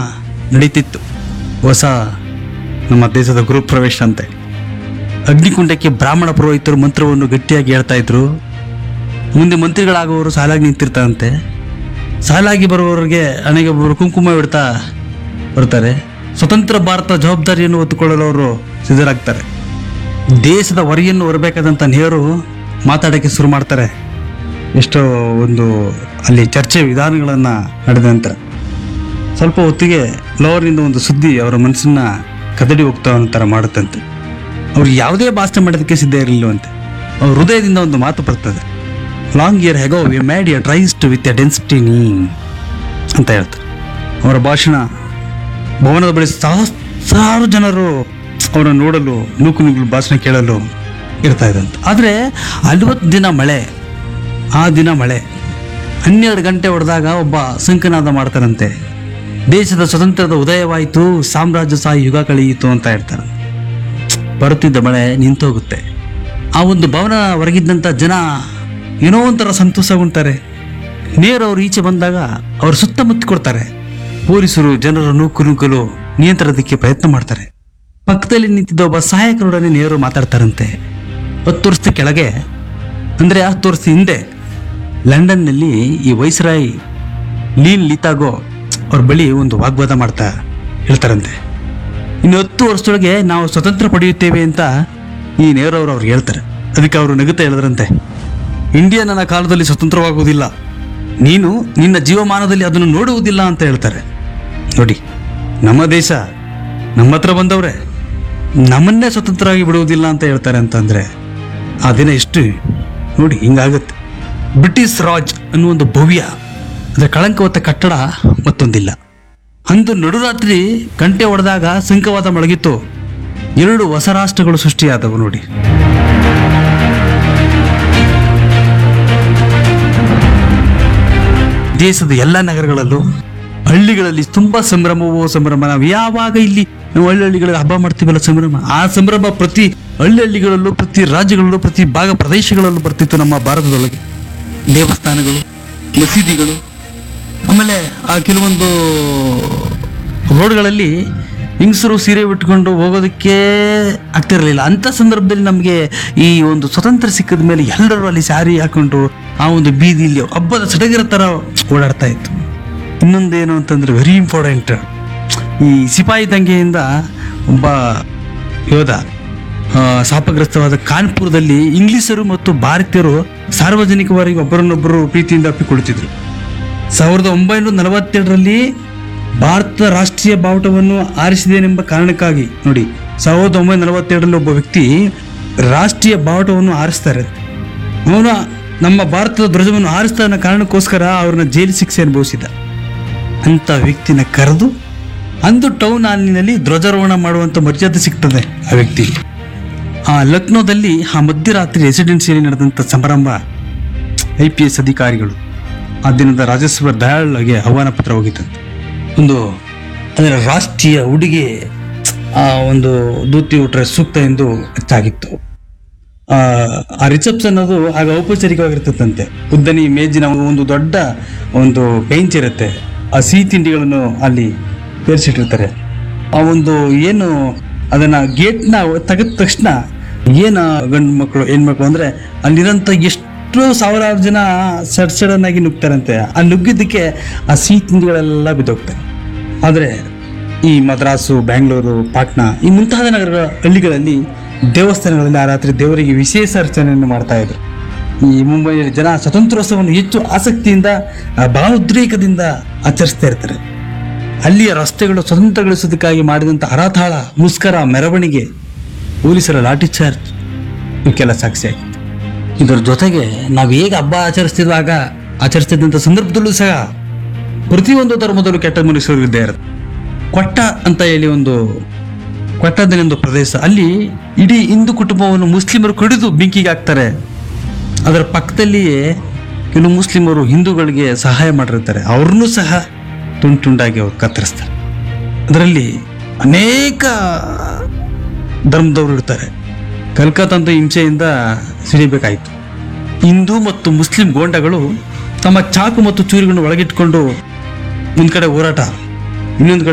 ನಡೀತಿತ್ತು ಹೊಸ ನಮ್ಮ ದೇಶದ ಗುರು ಪ್ರವೇಶ ಅಂತೆ ಅಗ್ನಿಕುಂಡಕ್ಕೆ ಬ್ರಾಹ್ಮಣ ಪುರೋಹಿತರು ಮಂತ್ರವನ್ನು ಗಟ್ಟಿಯಾಗಿ ಹೇಳ್ತಾ ಇದ್ರು ಮುಂದೆ ಮಂತ್ರಿಗಳಾಗುವವರು ಸಾಲಾಗಿ ನಿಂತಿರ್ತಾರಂತೆ ಸಾಲಾಗಿ ಬರುವವರಿಗೆ ಅನೇಕ ಒಬ್ಬರು ಕುಂಕುಮ ಇಡ್ತಾ ಬರ್ತಾರೆ ಸ್ವತಂತ್ರ ಭಾರತ ಜವಾಬ್ದಾರಿಯನ್ನು ಹೊತ್ತುಕೊಳ್ಳಲು ಅವರು ಸಿದ್ಧರಾಗ್ತಾರೆ ದೇಶದ ಹೊರೆಯನ್ನು ಹೊರಬೇಕಾದಂಥ ನೆಹರು ಮಾತಾಡೋಕ್ಕೆ ಶುರು ಮಾಡ್ತಾರೆ ಎಷ್ಟೋ ಒಂದು ಅಲ್ಲಿ ಚರ್ಚೆ ವಿಧಾನಗಳನ್ನು ನಡೆದ ನಂತರ ಸ್ವಲ್ಪ ಹೊತ್ತಿಗೆ ಲವರ್ನಿಂದ ಒಂದು ಸುದ್ದಿ ಅವರ ಮನಸ್ಸನ್ನ ಕದಡಿ ಹೋಗ್ತಾ ಒಂಥರ ಮಾಡುತ್ತಂತೆ ಅವ್ರು ಯಾವುದೇ ಭಾಷಣ ಮಾಡೋದಕ್ಕೆ ಸಿದ್ಧ ಇರಲಿಲ್ಲವಂತೆ ಅವ್ರ ಹೃದಯದಿಂದ ಒಂದು ಮಾತು ಬರ್ತದೆ long year ago we made a tryst with a destiny ಅಂತ ಹೇಳ್ತಾರೆ ಅವರ ಭಾಷಣ ಭವನದ ಬಳಿ ಸಹಸ್ರಾರು ಜನರು ಅವರನ್ನು ನೋಡಲು ನೂಕು ನುಗ್ಗಲು ಭಾಷಣ ಕೇಳಲು ಇರ್ತಾ ಇದ್ದಂತೆ ಆದರೆ ಅಲ್ವತ್ತು ದಿನ ಮಳೆ ಆ ದಿನ ಮಳೆ ಹನ್ನೆರಡು ಗಂಟೆ ಹೊಡೆದಾಗ ಒಬ್ಬ ಸಂಕನಾದ ಮಾಡ್ತಾರಂತೆ ದೇಶದ ಸ್ವತಂತ್ರದ ಉದಯವಾಯಿತು ಸಾಮ್ರಾಜ್ಯಶಾಹಿ ಯುಗ ಕಳೆಯಿತು ಅಂತ ಹೇಳ್ತಾರೆ ಬರುತ್ತಿದ್ದ ಮಳೆ ನಿಂತೋಗುತ್ತೆ ಆ ಒಂದು ಭವನ ಹೊರಗಿದ್ದಂಥ ಜನ ಏನೋ ಒಂಥರ ಸಂತೋಷಗೊಂತಾರೆ ನೇರ ಅವರು ಈಚೆ ಬಂದಾಗ ಅವರು ಸುತ್ತಮುತ್ತ ಕೊಡ್ತಾರೆ ಪೊಲೀಸರು ಜನರ ನೂಕು ನುಗ್ಗಲು ನಿಯಂತ್ರಣದಕ್ಕೆ ಪ್ರಯತ್ನ ಮಾಡ್ತಾರೆ ಪಕ್ಕದಲ್ಲಿ ನಿಂತಿದ್ದ ಒಬ್ಬ ಸಹಾಯಕರೊಡನೆ ನೇರು ಮಾತಾಡ್ತಾರಂತೆ ಹತ್ತು ವರ್ಷದ ಕೆಳಗೆ ಅಂದರೆ ಹತ್ತು ವರ್ಷದ ಹಿಂದೆ ಲಂಡನ್ನಲ್ಲಿ ಈ ವೈಸ್ರಾಯ್ ಲೀನ್ ಲಿತಾಗೋ ಅವ್ರ ಬಳಿ ಒಂದು ವಾಗ್ವಾದ ಮಾಡ್ತಾ ಹೇಳ್ತಾರಂತೆ ಇನ್ನು ಹತ್ತು ವರ್ಷದೊಳಗೆ ನಾವು ಸ್ವತಂತ್ರ ಪಡೆಯುತ್ತೇವೆ ಅಂತ ಈ ನೆಹರು ಅವರು ಅವ್ರಿಗೆ ಹೇಳ್ತಾರೆ ಅದಕ್ಕೆ ಅವರು ನಗುತ್ತಾ ಹೇಳಿದ್ರಂತೆ ಇಂಡಿಯಾ ನನ್ನ ಕಾಲದಲ್ಲಿ ಸ್ವತಂತ್ರವಾಗುವುದಿಲ್ಲ ನೀನು ನಿನ್ನ ಜೀವಮಾನದಲ್ಲಿ ಅದನ್ನು ನೋಡುವುದಿಲ್ಲ ಅಂತ ಹೇಳ್ತಾರೆ ನೋಡಿ ನಮ್ಮ ದೇಶ ನಮ್ಮ ಹತ್ರ ಬಂದವ್ರೆ ನಮ್ಮನ್ನೇ ಸ್ವತಂತ್ರವಾಗಿ ಬಿಡುವುದಿಲ್ಲ ಅಂತ ಹೇಳ್ತಾರೆ ಅಂತಂದ್ರೆ ಆ ದಿನ ಎಷ್ಟು ನೋಡಿ ಹಿಂಗಾಗತ್ತೆ ಬ್ರಿಟಿಷ್ ರಾಜ್ ಅನ್ನುವ ಒಂದು ಭವ್ಯ ಅದರ ಕಳಂಕ ಹೊತ್ತ ಕಟ್ಟಡ ಮತ್ತೊಂದಿಲ್ಲ ಅಂದು ನಡುರಾತ್ರಿ ಗಂಟೆ ಹೊಡೆದಾಗ ಸಂಕವಾದ ಮೊಳಗಿತ್ತು ಎರಡು ಹೊಸ ರಾಷ್ಟ್ರಗಳು ಸೃಷ್ಟಿಯಾದವು ನೋಡಿ ದೇಶದ ಎಲ್ಲ ನಗರಗಳಲ್ಲೂ ಹಳ್ಳಿಗಳಲ್ಲಿ ತುಂಬಾ ಸಂಭ್ರಮವೋ ಸಂಭ್ರಮ ನಾವು ಯಾವಾಗ ಇಲ್ಲಿ ನಾವು ಹಳ್ಳಿ ಹಳ್ಳಿಗಳಲ್ಲಿ ಹಬ್ಬ ಮಾಡ್ತೀವಲ್ಲ ಸಂಭ್ರಮ ಆ ಸಂಭ್ರಮ ಪ್ರತಿ ಹಳ್ಳಿ ಹಳ್ಳಿಗಳಲ್ಲೂ ಪ್ರತಿ ರಾಜ್ಯಗಳಲ್ಲೂ ಪ್ರತಿ ಭಾಗ ಪ್ರದೇಶಗಳಲ್ಲೂ ಬರ್ತಿತ್ತು ನಮ್ಮ ಭಾರತದೊಳಗೆ ದೇವಸ್ಥಾನಗಳು ಮಸೀದಿಗಳು ಆಮೇಲೆ ಆ ಕೆಲವೊಂದು ರೋಡ್ಗಳಲ್ಲಿ ಹಿಂಗಸರು ಸೀರೆ ಉಟ್ಕೊಂಡು ಹೋಗೋದಕ್ಕೆ ಆಗ್ತಿರಲಿಲ್ಲ ಅಂಥ ಸಂದರ್ಭದಲ್ಲಿ ನಮಗೆ ಈ ಒಂದು ಸ್ವತಂತ್ರ ಸಿಕ್ಕಿದ ಮೇಲೆ ಎಲ್ಲರೂ ಅಲ್ಲಿ ಸ್ಯಾರಿ ಹಾಕೊಂಡು ಆ ಒಂದು ಬೀದಿಲಿ ಹಬ್ಬದ ಸಡಗರ ಥರ ಓಡಾಡ್ತಾ ಇತ್ತು ಇನ್ನೊಂದೇನು ಅಂತಂದ್ರೆ ವೆರಿ ಇಂಪಾರ್ಟೆಂಟ್ ಈ ಸಿಪಾಯಿ ದಂಗೆಯಿಂದ ಒಬ್ಬ ಯೋಧ ಆ, ಶಾಪಗ್ರಸ್ತವಾದ ಕಾನ್ಪುರದಲ್ಲಿ ಇಂಗ್ಲಿಷರು ಮತ್ತು ಭಾರತೀಯರು ಸಾರ್ವಜನಿಕವಾಗಿ ಒಬ್ಬರನ್ನೊಬ್ಬರು ಪ್ರೀತಿಯಿಂದ ಅಪ್ಪಿಕೊಳ್ಳುತ್ತಿದ್ರು ಸಾವಿರದ ಒಂಬೈನೂರ ನಲವತ್ತೆರಡರಲ್ಲಿ ಭಾರತ ರಾಷ್ಟ್ರೀಯ ಬಾವುಟವನ್ನು ಆರಿಸಿದೇನೆಂಬ ಕಾರಣಕ್ಕಾಗಿ ನೋಡಿ ಸಾವಿರದ ಒಂಬೈನೂರ ನಲವತ್ತೆರಡರಲ್ಲಿ ಒಬ್ಬ ವ್ಯಕ್ತಿ ರಾಷ್ಟ್ರೀಯ ಬಾವುಟವನ್ನು ಆರಿಸ್ತಾರೆ ಅವನು ನಮ್ಮ ಭಾರತದ ಧ್ವಜವನ್ನು ಆರಿಸ್ತಾ ಅನ್ನೋ ಕಾರಣಕ್ಕೋಸ್ಕರ ಅವ್ರನ್ನ ಜೈಲು ಶಿಕ್ಷೆ ಅನುಭವಿಸಿದ ಅಂತ ವ್ಯಕ್ತಿನ ಕರೆದು ಅಂದು ಟೌನ್ ಹಾಲಿನಲ್ಲಿ ಧ್ವಜಾರೋಹಣ ಮಾಡುವಂಥ ಮರ್ಯಾದೆ ಸಿಗ್ತದೆ ಆ ವ್ಯಕ್ತಿ ಆ ಲಕ್ನೋದಲ್ಲಿ ಆ ಮಧ್ಯರಾತ್ರಿ ರೆಸಿಡೆನ್ಸಿಯಲ್ಲಿ ನಡೆದಂಥ ಸಮಾರಂಭ ಐ ಪಿ ಎಸ್ ಅಧಿಕಾರಿಗಳು ಆ ದಿನದ ರಾಜಸ್ವ ದಯಾಳ್ಗೆ ಆಹ್ವಾನ ಪತ್ರ ಹೋಗಿತ್ತಂತೆ ಒಂದು ಅದರ ರಾಷ್ಟ್ರೀಯ ಉಡುಗೆ ಆ ಒಂದು ಧೋತಿ ಉಟ್ರೆ ಸೂಕ್ತ ಎಂದು ಹೆಚ್ಚಾಗಿತ್ತು ಆ ಆ ರಿಸೆಪ್ಷನ್ ಅದು ಆಗ ಔಪಚಾರಿಕವಾಗಿರ್ತದಂತೆ ಉದ್ದನಿ ಮೇಜಿನ ಒಂದು ದೊಡ್ಡ ಒಂದು ಬೆಂಚ್ ಇರುತ್ತೆ ಆ ಸಿಹಿ ತಿಂಡಿಗಳನ್ನು ಅಲ್ಲಿ ಸೇರಿಸಿಟ್ಟಿರ್ತಾರೆ ಆ ಒಂದು ಏನು ಅದನ್ನ ಗೇಟ್ನ ತೆಗೆದ ತಕ್ಷಣ ಏನು ಗಂಡು ಮಕ್ಕಳು ಹೆಣ್ಮಕ್ಳು ಅಂದ್ರೆ ಅಲ್ಲಿರೋಂಥ ಎಷ್ಟು ಸಾವಿರಾರು ಜನ ಸಡ್ ಸಡನ್ ಆಗಿ ನುಗ್ತಾರಂತೆ ಆ ನುಗ್ಗಿದ್ದಕ್ಕೆ ಆ ಸಿಹಿ ತಿಂಡಿಗಳೆಲ್ಲ ಬಿದ್ದೋಗ್ತವೆ ಆದರೆ ಈ ಮದ್ರಾಸು ಬ್ಯಾಂಗ್ಳೂರು ಪಾಟ್ನಾ ಈ ಮುಂತಾದ ನಗರಗಳ ಹಳ್ಳಿಗಳಲ್ಲಿ ದೇವಸ್ಥಾನಗಳಲ್ಲಿ ಆ ರಾತ್ರಿ ದೇವರಿಗೆ ವಿಶೇಷ ಅರ್ಚನೆಯನ್ನು ಮಾಡ್ತಾ ಇದ್ರು ಈ ಮುಂಬೈಯಲ್ಲಿ ಜನ ಸ್ವತಂತ್ರೋತ್ಸವವನ್ನು ಹೆಚ್ಚು ಆಸಕ್ತಿಯಿಂದ ಆ, ಭಾವೋದ್ರೇಕದಿಂದ ಆಚರಿಸ್ತಾ ಇರ್ತಾರೆ ಅಲ್ಲಿಯ ರಸ್ತೆಗಳು ಸ್ವತಂತ್ರಗೊಳಿಸೋದಕ್ಕಾಗಿ ಮಾಡಿದಂಥ ಹರತಾಳ ಮುಸ್ಕರ ಮೆರವಣಿಗೆ ಪೊಲೀಸರ ಲಾಠಿ ಚಾರ್ಜ್ ಇವಕ್ಕೆಲ್ಲ ಸಾಕ್ಷಿಯಾಗಿತ್ತು ಇದರ ಜೊತೆಗೆ ನಾವು ಹೇಗೆ ಹಬ್ಬ ಆಚರಿಸ್ತಿದ್ವಾಗ ಆಚರಿಸ್ತಿದ್ದಂಥ ಸಂದರ್ಭದಲ್ಲೂ ಸಹ ಪ್ರತಿಯೊಂದು ಧರ್ಮದಲ್ಲೂ ಕೆಟ್ಟ ಮನುಷ್ಯರು ಇದ್ದೇ ಇರುತ್ತೆ ಕೊಟ್ಟ ಅಂತ ಹೇಳಿ ಒಂದು ಕೊಟ್ಟದಲ್ಲಿ ಒಂದು ಪ್ರದೇಶ ಅಲ್ಲಿ ಇಡೀ ಹಿಂದೂ ಕುಟುಂಬವನ್ನು ಮುಸ್ಲಿಮರು ಕಡಿದು ಬೆಂಕಿಗೆ ಹಾಕ್ತಾರೆ ಅದರ ಪಕ್ಕದಲ್ಲಿಯೇ ಕೆಲವು ಮುಸ್ಲಿಮರು ಹಿಂದೂಗಳಿಗೆ ಸಹಾಯ ಮಾಡಿರ್ತಾರೆ ಅವ್ರನ್ನೂ ಸಹ ತುಂಡು ತುಂಡಾಗಿ ಅವ್ರು ಕತ್ತರಿಸ್ತಾರೆ ಅದರಲ್ಲಿ ಅನೇಕ ಧರ್ಮದವರು ಇರ್ತಾರೆ ಕಲ್ಕತ್ತಂತ ಹಿಂಸೆಯಿಂದ ಸಿಡಿಬೇಕಾಯಿತು ಹಿಂದೂ ಮತ್ತು ಮುಸ್ಲಿಂ ಗೋಂಡಗಳು ತಮ್ಮ ಚಾಕು ಮತ್ತು ಚೂರಿಗಳನ್ನು ಒಳಗಿಟ್ಕೊಂಡು ಒಂದು ಕಡೆ ಹೋರಾಟ ಇನ್ನೊಂದು ಕಡೆ